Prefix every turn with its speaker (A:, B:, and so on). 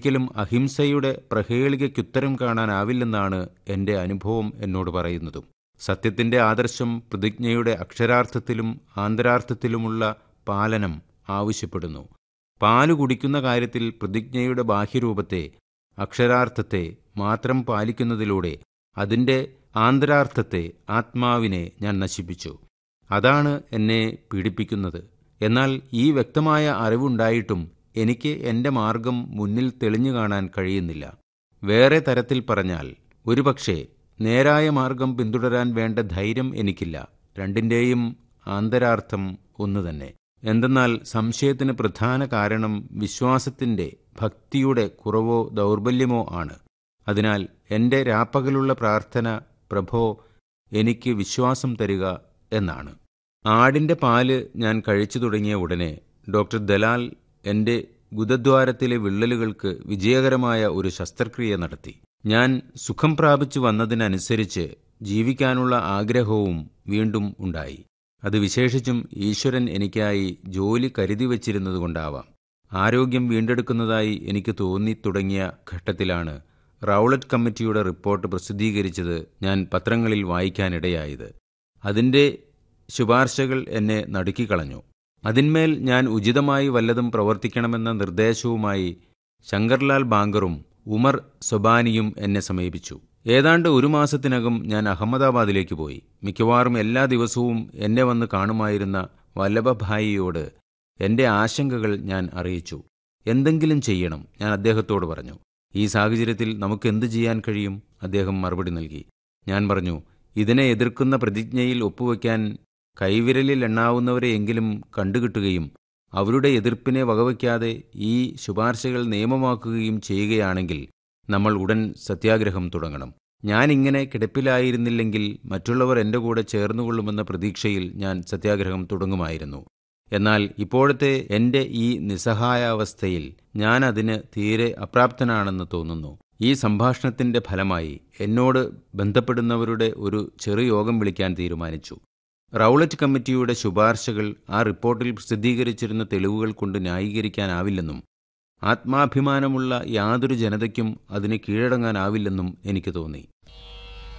A: ഒരിക്കലും അഹിംസയുടെ പ്രഹേളികയ്ക്കുത്തരം കാണാനാവില്ലെന്നാണ് എൻ്റെ അനുഭവം എന്നോട് പറയുന്നതും സത്യത്തിൻ്റെ ആദർശം പ്രതിജ്ഞയുടെ അക്ഷരാർത്ഥത്തിലും ആന്തരാർത്ഥത്തിലുമുള്ള പാലനം ആവശ്യപ്പെടുന്നു പാല് കുടിക്കുന്ന കാര്യത്തിൽ പ്രതിജ്ഞയുടെ ബാഹ്യരൂപത്തെ അക്ഷരാർത്ഥത്തെ മാത്രം പാലിക്കുന്നതിലൂടെ അതിൻ്റെ ആന്തരാർത്ഥത്തെ ആത്മാവിനെ ഞാൻ നശിപ്പിച്ചു അതാണ് എന്നെ പീഡിപ്പിക്കുന്നത് എന്നാൽ ഈ വ്യക്തമായ അറിവുണ്ടായിട്ടും എനിക്ക് എൻ്റെ മാർഗം മുന്നിൽ തെളിഞ്ഞു കാണാൻ കഴിയുന്നില്ല വേറെ തരത്തിൽ പറഞ്ഞാൽ ഒരുപക്ഷെ നേരായ മാർഗം പിന്തുടരാൻ വേണ്ട ധൈര്യം എനിക്കില്ല രണ്ടിൻ്റെയും ആന്തരാർത്ഥം ഒന്നു തന്നെ എന്തെന്നാൽ സംശയത്തിന് പ്രധാന കാരണം വിശ്വാസത്തിൻ്റെ ഭക്തിയുടെ കുറവോ ദൗർബല്യമോ ആണ് അതിനാൽ എൻ്റെ രാപ്പകലുള്ള പ്രാർത്ഥന പ്രഭോ എനിക്ക് വിശ്വാസം തരിക എന്നാണ് ആടിൻ്റെ പാല് ഞാൻ കഴിച്ചു തുടങ്ങിയ ഉടനെ ഡോക്ടർ ദലാൽ എൻ്റെ ഗുദദ്വാരത്തിലെ വിള്ളലുകൾക്ക് വിജയകരമായ ഒരു ശസ്ത്രക്രിയ നടത്തി ഞാൻ സുഖം പ്രാപിച്ചു വന്നതിനനുസരിച്ച് ജീവിക്കാനുള്ള ആഗ്രഹവും വീണ്ടും ഉണ്ടായി അത് വിശേഷിച്ചും ഈശ്വരൻ എനിക്കായി ജോലി കരുതി വച്ചിരുന്നതുകൊണ്ടാവാം ആരോഗ്യം വീണ്ടെടുക്കുന്നതായി എനിക്ക് തോന്നി തുടങ്ങിയ ഘട്ടത്തിലാണ് റൗളറ്റ് കമ്മിറ്റിയുടെ റിപ്പോർട്ട് പ്രസിദ്ധീകരിച്ചത് ഞാൻ പത്രങ്ങളിൽ വായിക്കാനിടയായത് അതിൻ്റെ ശുപാർശകൾ എന്നെ നടുക്കിക്കളഞ്ഞു അതിന്മേൽ ഞാൻ ഉചിതമായി വല്ലതും പ്രവർത്തിക്കണമെന്ന നിർദ്ദേശവുമായി ശങ്കർലാൽ ബാങ്കറും ഉമർ സൊബാനിയും എന്നെ സമീപിച്ചു ഏതാണ്ട് ഒരു മാസത്തിനകം ഞാൻ അഹമ്മദാബാദിലേക്ക് പോയി മിക്കവാറും എല്ലാ ദിവസവും എന്നെ വന്ന് കാണുമായിരുന്ന വല്ലഭഭായിയോട് എൻ്റെ ആശങ്കകൾ ഞാൻ അറിയിച്ചു എന്തെങ്കിലും ചെയ്യണം ഞാൻ അദ്ദേഹത്തോട് പറഞ്ഞു ഈ സാഹചര്യത്തിൽ നമുക്ക് എന്തു ചെയ്യാൻ കഴിയും അദ്ദേഹം മറുപടി നൽകി ഞാൻ പറഞ്ഞു ഇതിനെ എതിർക്കുന്ന പ്രതിജ്ഞയിൽ ഒപ്പുവെക്കാൻ കൈവിരലിൽ എണ്ണാവുന്നവരെയെങ്കിലും കണ്ടുകിട്ടുകയും അവരുടെ എതിർപ്പിനെ വകവയ്ക്കാതെ ഈ ശുപാർശകൾ നിയമമാക്കുകയും ചെയ്യുകയാണെങ്കിൽ നമ്മൾ ഉടൻ സത്യാഗ്രഹം തുടങ്ങണം ഞാനിങ്ങനെ കിടപ്പിലായിരുന്നില്ലെങ്കിൽ മറ്റുള്ളവർ എൻ്റെ കൂടെ ചേർന്നുകൊള്ളുമെന്ന പ്രതീക്ഷയിൽ ഞാൻ സത്യാഗ്രഹം തുടങ്ങുമായിരുന്നു എന്നാൽ ഇപ്പോഴത്തെ എൻ്റെ ഈ നിസ്സഹായാവസ്ഥയിൽ ഞാൻ അതിന് തീരെ അപ്രാപ്തനാണെന്ന് തോന്നുന്നു ഈ സംഭാഷണത്തിൻ്റെ ഫലമായി എന്നോട് ബന്ധപ്പെടുന്നവരുടെ ഒരു ചെറുയോഗം വിളിക്കാൻ തീരുമാനിച്ചു റൗളറ്റ് കമ്മിറ്റിയുടെ ശുപാർശകൾ ആ റിപ്പോർട്ടിൽ പ്രസിദ്ധീകരിച്ചിരുന്ന തെളിവുകൾ കൊണ്ട് ന്യായീകരിക്കാനാവില്ലെന്നും ആത്മാഭിമാനമുള്ള യാതൊരു ജനതയ്ക്കും അതിന് കീഴടങ്ങാനാവില്ലെന്നും എനിക്ക് തോന്നി